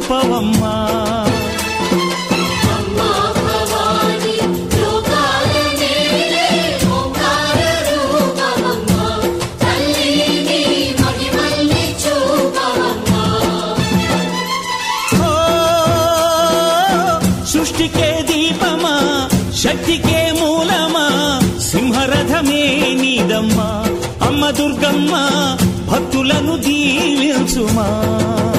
చూపవమ్మా అమ్మా భవాని లోకాల నేలే ఓంకార రూపమమ్మా తల్లి నీ మహిమల్ని చూపవమ్మా ఓ సృష్టికే దీపమా శక్తికే మూలమా సింహరథమే నీదమ్మా అమ్మ దుర్గమ్మ భక్తులను దీవించుమా